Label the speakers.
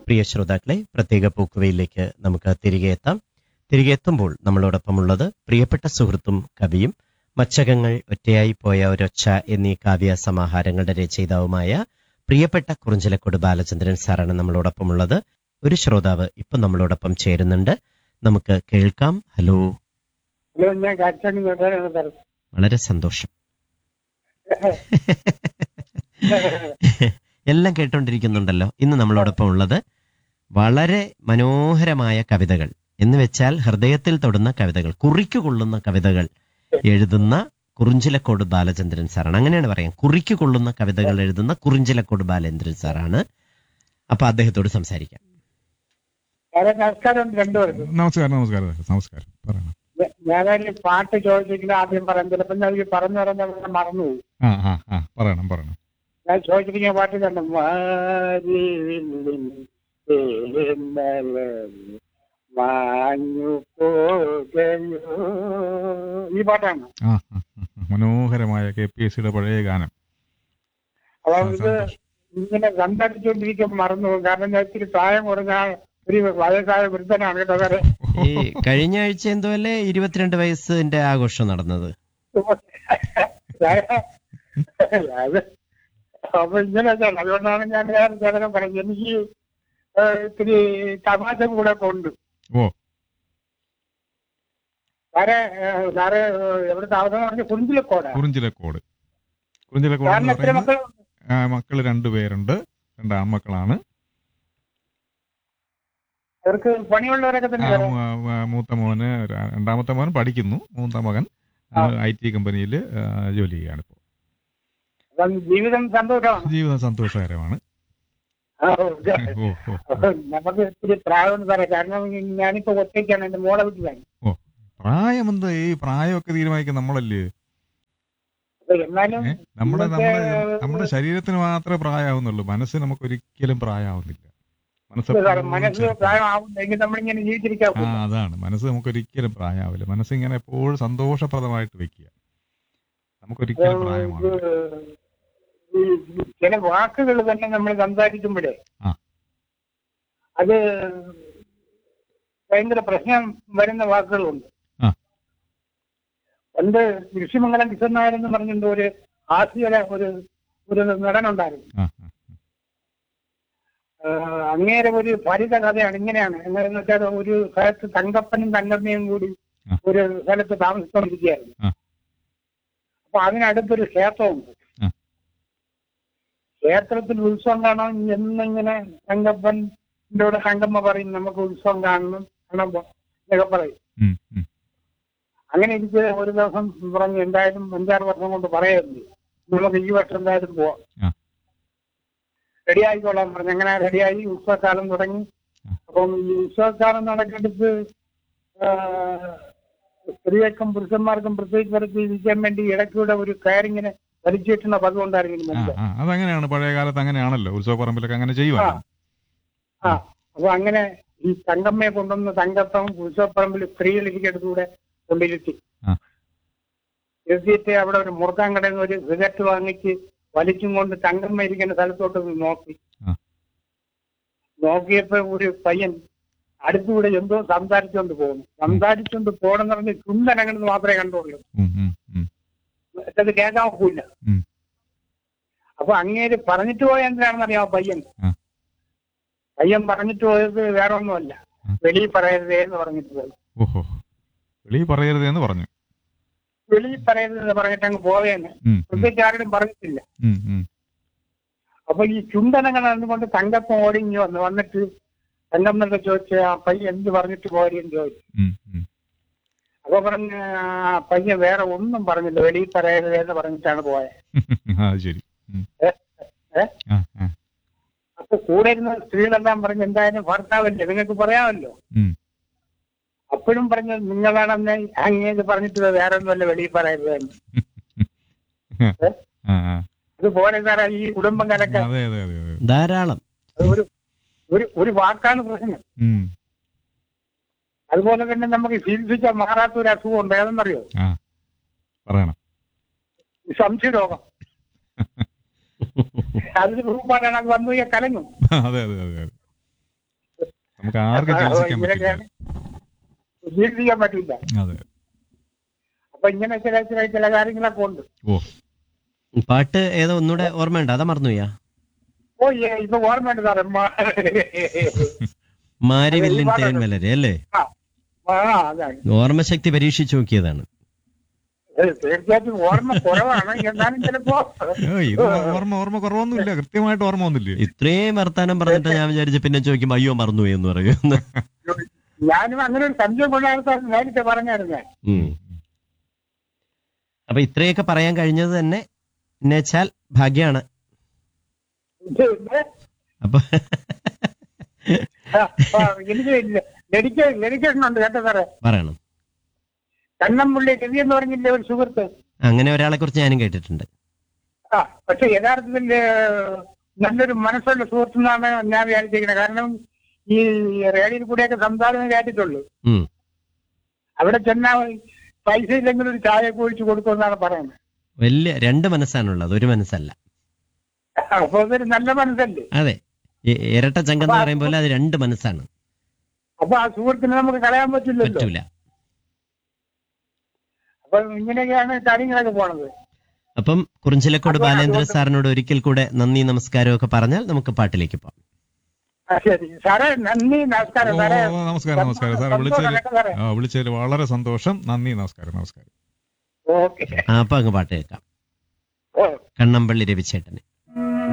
Speaker 1: പ്രിയ ശ്രോതാക്കളെ പ്രത്യേക പൂക്കുവയിലേക്ക് നമുക്ക് തിരികെ എത്താം തിരികെ എത്തുമ്പോൾ നമ്മളോടൊപ്പമുള്ളത് പ്രിയപ്പെട്ട സുഹൃത്തും കവിയും മച്ചകങ്ങൾ ഒറ്റയായി പോയ ഒരൊച്ച എന്നീ കാവ്യ സമാഹാരങ്ങളുടെ രചയിതാവുമായ പ്രിയപ്പെട്ട കുറിഞ്ചിലക്കൊട് ബാലചന്ദ്രൻ സാറാണ് നമ്മളോടൊപ്പമുള്ളത് ഒരു ശ്രോതാവ് ഇപ്പൊ നമ്മളോടൊപ്പം ചേരുന്നുണ്ട് നമുക്ക് കേൾക്കാം ഹലോ
Speaker 2: ഹലോ ഞാൻ കാറ്റാണി വീട്ടുകാരാണ് സാർ
Speaker 1: വളരെ സന്തോഷം എല്ലാം കേട്ടോണ്ടിരിക്കുന്നുണ്ടല്ലോ ഇന്ന് നമ്മളോടൊപ്പം ഉള്ളത് വളരെ മനോഹരമായ കവിതകൾ എന്ന് വെച്ചാൽ ഹൃദയത്തിൽ തൊടുന്ന കവിതകൾ കുറിക്കു കൊള്ളുന്ന കവിതകൾ എഴുതുന്ന കുറിഞ്ചിലക്കോട് ബാലചന്ദ്രൻ സാറാണ് അങ്ങനെയാണ് പറയാം കുറിക്കു കൊള്ളുന്ന കവിതകൾ എഴുതുന്ന കുറിഞ്ചിലക്കോട് ബാലേന്ദ്രൻ സാറാണ് അപ്പൊ അദ്ദേഹത്തോട് സംസാരിക്കാം
Speaker 2: സാറേ നമസ്കാരം രണ്ടുപേർക്കും
Speaker 3: നമസ്കാരം നമസ്കാരം നമസ്കാരം പറയണം
Speaker 2: ഞ- ഞാനൊരു പാട്ട് ചോദിച്ചിട്ട് ആദ്യം പറയാം ചിലപ്പോൾ ഞാൻ ഈ പറഞ്ഞു പറഞ്ഞ മറന്നുപോയി
Speaker 3: ആ ആ ആ പറയണം പറയണം
Speaker 2: ഞാൻ ചോദിച്ചിരിക്കുന്ന പാട്ട് കണ്ടു വാരിവില്ലിൻ തേന്മലർ മാഞ്ഞു പോകയോ ഈ പാട്ടാണ്
Speaker 3: ആ ആ, ആ, ആ. മനോഹരമായ കെ പി എസ് സിയുടെ പഴയ ഗാനം
Speaker 2: അപ്പൊ
Speaker 3: ആ,
Speaker 2: ഇത്
Speaker 3: സന്തോഷം.
Speaker 2: ഇങ്ങനെ സംസാരിച്ചുകൊണ്ടിരിക്കാൻ മറന്നു പോകും. കാരണം ഞാൻ ഇത്തിരി പ്രായം കുറഞ്ഞ ഒരു വയസ്സായ വൃദ്ധനാണ് കേട്ടോ സാറേ
Speaker 1: ഈ കഴിഞ്ഞ ആഴ്ച എന്തോ അല്ലേ ഇരുപത്തിരണ്ട് വയസ്സിന്റെ ആഘോഷം നടന്നത്
Speaker 2: അത് അപ്പൊ ഇങ്ങനെയൊക്കെയാണ് അതുകൊണ്ടാണ് ഞാൻ വേറെ ചേട്ടനെ പറഞ്ഞത് എനിക്ക് ഏഹ്, ഇത്തിരി തമാശ കൂടെ കൊണ്ട്
Speaker 3: ഓ
Speaker 2: സാറേ ഏഹ്, സാറ് എവിടെ താമസം പറഞ്ഞ കുഞ്ചിലക്കോടാ
Speaker 3: കുറിഞ്ചിലക്കോട് കുറിഞ്ചിലക്കോട്
Speaker 2: സാറിന്
Speaker 3: എന്ന്
Speaker 2: എത്ര
Speaker 3: പറയുന്നത്
Speaker 2: മക്കൾ
Speaker 3: ആ, മക്കള് രണ്ടുപേരുണ്ട് രണ്ട് ആൺമക്കളാണ്
Speaker 2: അവർക്ക് പണിയുള്ളവരൊക്കെ
Speaker 3: ആ,
Speaker 2: തന്നെ സാറേ?
Speaker 3: മൂ- മൂ- മൂത്ത മോന് ര- രണ്ടാമത്തെ മോൻ പഠിക്കുന്നു മൂത്ത മകൻ
Speaker 2: ആ.
Speaker 3: ഐ ടി കമ്പനിയിൽ ജോലി ചെയ്യാണ് ഇപ്പോൾ
Speaker 2: അപ്പം ജീവിതം സന്തോഷമാണ്
Speaker 3: ജീവിതം സന്തോഷകരമാണ്
Speaker 2: ആ, ഓക്കെ.
Speaker 3: ഓ ഓ
Speaker 2: അപ്പൊ നമുക്ക് ഇത്തിരി പ്രായമുണ്ട് സാറേ കാരണം ഞാനിപ്പോ ഒറ്റയ്ക്കാണ് എന്റെ മോളെ വീട്ടിലാണ്
Speaker 3: പ്രായമെന്ത് ഈ പ്രായമൊക്കെ തീരുമാനിക്കുന്ന നമ്മളല്ലേ
Speaker 2: അപ്പൊ എന്നാലും
Speaker 3: ഏ? നമ്മുടെ നമ്മുടെ
Speaker 2: ഇന്നത്തെ,
Speaker 3: നമ്മുടെ ശരീരത്തിന് മാത്രമേ പ്രായമാവുന്നുള്ളൂ മനസ്സ് നമുക്ക് ഒരിക്കലും പ്രായമാവുന്നില്ല മനസ്സ്
Speaker 2: സാറേ
Speaker 3: എപ്പോഴും
Speaker 2: മനസ്സ്
Speaker 3: ചെറുപ്പം.
Speaker 2: പ്രായമാവുന്നെങ്കിൽ നമ്മളിങ്ങനെ ജീവിച്ചിരിക്കാൻ
Speaker 3: ആ അതാണ് മനസ്സ് നമുക്ക് ഒരിക്കലും പ്രായമാവില്ല മനസ്സ് ഇങ്ങനെ എപ്പോഴും സന്തോഷപ്രദമായിട്ട് വെക്കുക നമുക്കൊരിക്കലും പ്രായമാവില്ല
Speaker 2: ഈ ചില വാക്കുകൾ തന്നെ നമ്മൾ സംസാരിക്കുമ്പോഴേ
Speaker 3: ആ.
Speaker 2: അത് ഭയങ്കര പ്രശ്നം വരുന്ന വാക്കുകളുണ്ട്
Speaker 3: ആ.
Speaker 2: പണ്ട് കൃഷിമംഗലം കിഷൻ നായർ എന്ന് പറഞ്ഞിട്ട് ഒരു ഹാസ്യ ഒരു ഒരു നടനുണ്ടായിരുന്നു
Speaker 3: ആ, ആ,
Speaker 2: ആഹ് അങ്ങേരെ ഒരു ഫലിത കഥയാണ് ഇങ്ങനെയാണ് എങ്ങനെയെന്ന് വെച്ചാൽ ഒരു സ്ഥലത്ത് തങ്കപ്പനും തങ്കമ്മയും കൂടി
Speaker 3: ആ.
Speaker 2: ഒരു സ്ഥലത്ത് താമസിച്ചുകൊണ്ടിരിക്കുകയായിരുന്നു
Speaker 3: ആ.
Speaker 2: അപ്പൊ അതിനടുത്തൊരു ക്ഷേത്രമുണ്ട്
Speaker 3: ആ.
Speaker 2: ക്ഷേത്രത്തിൽ ഉത്സവം കാണാൻ എന്നിങ്ങനെ തങ്കപ്പൻ്റെ കൂടെ തങ്കമ്മ പറയും നമുക്ക് ഉത്സവം കാണണം കാണുമ്പോ എന്നൊക്കെ പറയും
Speaker 3: ഉം, ഉം.
Speaker 2: അങ്ങനെ എനിക്ക് ഒരു ദിവസം പറഞ്ഞു എന്തായാലും അഞ്ചാറ് വർഷം കൊണ്ട് പറയായിരുന്നു നമുക്ക് ഈ വർഷം എന്തായാലും പോവാം
Speaker 3: ആ.
Speaker 2: റെഡി ആയിക്കോളാൻ പറഞ്ഞു അങ്ങനെ റെഡിയായി ഉത്സവകാലം തുടങ്ങി
Speaker 3: ആ.
Speaker 2: അപ്പം ഈ ഉത്സവകാലം നടക്കെടുത്ത് സ്ത്രീകൾക്കും പുരുഷന്മാർക്കും പ്രത്യേകിച്ച് വരച്ച് ഇരിക്കാൻ വേണ്ടി ഇടയ്ക്കൂടെ ഒരു കയറിങ്ങനെ വലിച്ചിട്ടുന്ന പതിവ് ഉണ്ടായിരുന്നു
Speaker 3: ആ, ആ, അതങ്ങനെയാണ് പഴയ കാലത്ത് അങ്ങനെയാണല്ലോ ഉത്സവപ്പറമ്പിലൊക്കെ അങ്ങനെ ചെയ്യുവായിരുന്നു
Speaker 2: ആ അപ്പൊ അങ്ങനെ ഈ തങ്കമ്മയെ കൊണ്ടുവന്ന് തങ്കപ്പം ഉത്സവപ്പറമ്പിൽ സ്ത്രീകൾ ഇരിക്കടുത്തൂടെ കൊണ്ടിരുത്തി
Speaker 3: ആ.
Speaker 2: ഇരുത്തിയിട്ട് അവിടെ ഒരു മുറുക്കാൻ കടയിൽ നിന്ന് ഒരു സിഗരറ്റ് വാങ്ങിച്ച് വലിച്ചും കൊണ്ട് തങ്കമ്മ ഇരിക്കുന്ന സ്ഥലത്തോട്ട് ഒന്ന് നോക്കി
Speaker 3: ആ.
Speaker 2: നോക്കിയപ്പോ ഒരു പയ്യൻ അടുത്തുകൂടെ എന്തോ സംസാരിച്ചുകൊണ്ട് പോകുന്നു സംസാരിച്ചുകൊണ്ട് പോകണമെന്ന് പറഞ്ഞ് ചുണ്ടനങ്ങണെന്ന് മാത്രമേ കണ്ടുള്ളൂ
Speaker 3: ഉം, ഉം, ഉം.
Speaker 2: അത് കേൾക്കാൻ ഒക്കില്ല
Speaker 3: ഉം.
Speaker 2: അപ്പൊ അങ്ങേര് പറഞ്ഞിട്ട് പോയ എന്തിനാണെന്ന് അറിയാമോ പയ്യൻ
Speaker 3: ആ.
Speaker 2: പയ്യൻ പറഞ്ഞിട്ട് പോയത് വേറെ ഒന്നുമല്ല
Speaker 3: ആ.
Speaker 2: വെളിയിൽ പറയരുതേ എന്ന് പറഞ്ഞിട്ട് പോയി
Speaker 3: ഓഹോ വെളി പറയരുത് എന്ന് പറഞ്ഞു
Speaker 2: വെളിയിൽ പറയരുത് എന്ന് പറഞ്ഞിട്ട് അങ്ങ് പോവേന്ന്
Speaker 3: ഉം, ഉം,
Speaker 2: പ്രത്യേകിച്ച് ആരോടും പറഞ്ഞിട്ടില്ല
Speaker 3: ഉം, ഉം.
Speaker 2: അപ്പൊ ഈ ചുണ്ടനങ്ങൾ അതുകൊണ്ട് തങ്കപ്പം ഓടിഞ്ഞു വന്നു വന്നിട്ട് തങ്കമ്മന്റെ ചോദിച്ചു ആ പയ്യൻ എന്ത് പറഞ്ഞിട്ട് പോരെന്ന് ചോദിച്ചു
Speaker 3: ഉം, ഉം.
Speaker 2: അപ്പൊ പറഞ്ഞ ആ പയ്യൻ വേറെ ഒന്നും പറഞ്ഞില്ല വെളിയിൽ പറയരുത് എന്ന് പറഞ്ഞിട്ടാണ് പോയത്
Speaker 3: ആ ശരി ഉം.
Speaker 2: ഏ? ഏ?
Speaker 3: ആ, ആ.
Speaker 2: അപ്പൊ കൂടെ ഇരുന്ന സ്ത്രീകളെല്ലാം പറഞ്ഞു എന്തായാലും ഭർത്താവല്ലേ നിങ്ങൾക്ക് പറയാമല്ലോ
Speaker 3: ഉം.
Speaker 2: അപ്പോഴും പറഞ്ഞു നിങ്ങളാണെന്ന് അങ്ങേത് പറഞ്ഞിട്ട് വേറെ ഒന്നുമല്ല വെളിയിൽ പറയരുത് എന്ന്.
Speaker 3: ആ, ആ.
Speaker 2: അതുപോലെ സാറേ ഈ കുടുംബം കലക്കാൻ
Speaker 3: അതെ അതെ അതെ അതെ
Speaker 1: ധാരാളം
Speaker 2: അത് ഒരു ഒരു ഒരു വാക്കാണ് പ്രശ്നം
Speaker 3: ഉം.
Speaker 2: അതുപോലെ തന്നെ നമുക്ക് ചികിത്സിച്ചാൽ മാറാത്ത ഒരു അസുഖം ഉണ്ട് ഏതെന്നറിയോ
Speaker 3: ആ പറയണം
Speaker 2: ഈ സംശയരോഗം അതിന് റൂപ്പാണ് അത് വന്നു കഴിഞ്ഞാൽ കലങ്ങും
Speaker 3: അതെ അതെ അതെ അതെ നമുക്ക് ആർക്കും ചികിത്സിക്കാൻ പറ്റില്ല
Speaker 2: ചികിത്സിക്കാൻ പറ്റില്ല
Speaker 3: അതെ
Speaker 2: അപ്പൊ ഇങ്ങനെ ചില ചില ചില കാര്യങ്ങളൊക്കെ ഉണ്ട്
Speaker 3: ഓ
Speaker 1: പാട്ട് ഏതോ ഒന്നുകൂടെ ഓർമ്മയുണ്ട് അതാ മറന്നുപോയാ
Speaker 2: ഓ ഏ, ഇപ്പൊ ഓർമ്മയുണ്ട് സാറേ മ-
Speaker 1: മാരിവില്ലിൻ തേൻമലരെ അല്ലേ
Speaker 2: ആ ആ, അതാണ്
Speaker 1: ഓർമ്മശക്തി പരീക്ഷിച്ചു നോക്കിയതാണ്
Speaker 2: ഏ, തീർച്ചയായിട്ടും ഓർമ്മ കുറവാണ് എന്നാലും ചിലപ്പോ
Speaker 3: ഏ, ഇത് ഓർമ്മ ഓർമ്മ കുറവൊന്നുമില്ല കൃത്യമായിട്ട് ഓർമ്മ ഒന്നുമില്ലേ
Speaker 1: ഇത്രയും വർത്താനം പറഞ്ഞിട്ട് ഞാൻ വിചാരിച്ചു പിന്നെ ചോദിക്കുമ്പോ അയ്യോ മറന്നുപോയി എന്ന് പറയുന്നു
Speaker 2: ഞാനും അങ്ങനെ ഒരു സംശയം കൊണ്ടാണ് സാർ നേരത്തെ പറഞ്ഞായിരുന്നേ
Speaker 1: ഉം. അപ്പൊ ഇത്രയൊക്കെ പറയാൻ കഴിഞ്ഞത് തന്നെ എന്നുവെച്ചാൽ ഭാഗ്യാണ്
Speaker 2: ഇത് ഇത്
Speaker 1: അപ്പൊ
Speaker 2: ആ, ആ, എനിക്ക് ഡെഡിക്കേഷൻ ഡെഡിക്കേഷൻ ഉണ്ട് കേട്ടോ സാറേ
Speaker 1: പറയണം
Speaker 2: കണ്ണമ്പുള്ളി രവി എന്ന് പറഞ്ഞില്ലേ ഒരു സുഹൃത്ത്
Speaker 1: അങ്ങനെ ഒരാളെ കുറിച്ച് ഞാനും കേട്ടിട്ടുണ്ട്
Speaker 2: ആ പക്ഷെ യഥാർത്ഥത്തിൽ ഏഹ്, നല്ലൊരു മനസ്സുള്ള സുഹൃത്തെന്നാണ് ഞാൻ വിചാരിച്ചിരിക്കുന്നത് കാരണം ഈ റേഡിയോയിൽ കൂടെയൊക്കെ സംസാരം കേട്ടിട്ടുള്ളൂ
Speaker 1: ഉം.
Speaker 2: അവിടെ ചെന്നാൽ പൈസ ഇല്ലെങ്കിൽ ഒരു ചായ ഒഴിച്ച് കൊടുക്കുമെന്നാണ് പറയുന്നത്
Speaker 1: വലിയ രണ്ട് മനസ്സാണുള്ളത് ഒരു മനസ്സല്ല
Speaker 2: അപ്പൊ അതൊരു നല്ല മനസ്സല്ലേ
Speaker 1: അതെ ഇ- ഇരട്ട ചങ്കെന്ന് പറയും പോലെ അത് രണ്ട് മനസ്സാണ്
Speaker 2: അപ്പൊ ആ സുഹൃത്തിനെ നമുക്ക് കളയാൻ പറ്റില്ലല്ലോ
Speaker 1: പറ്റൂല
Speaker 2: അപ്പൊ ഇങ്ങനെയൊക്കെയാണ് കാര്യങ്ങളൊക്കെ പോണത്
Speaker 1: അപ്പം കുറിഞ്ചിലക്കോട്
Speaker 2: അതുകൊണ്ട്
Speaker 1: ബാലേന്ദ്ര
Speaker 2: അതുകൊണ്ട്
Speaker 1: സാറിനോട് ഒരിക്കൽ കൂടെ നന്ദി നമസ്കാരം ഒക്കെ പറഞ്ഞാൽ നമുക്ക് പാട്ടിലേക്ക് പോകാം
Speaker 2: ആ, ശരി സാറേ നന്ദി നമസ്കാരം
Speaker 3: ഓ,
Speaker 2: സാറേ
Speaker 3: ഓ, നമസ്കാരം നമസ്കാരം സാർ വിളിച്ചതിൽ
Speaker 2: സന്തോഷം സാറേ
Speaker 3: ആ വിളിച്ചതിൽ വളരെ സന്തോഷം നന്ദി നമസ്കാരം നമസ്കാരം
Speaker 2: ഓക്കെ
Speaker 1: ആ, അപ്പൊ അങ്ങ് പാട്ട് കേൾക്കാം
Speaker 2: ഓ
Speaker 1: കണ്ണമ്പള്ളി രവിച്ചേട്ടന്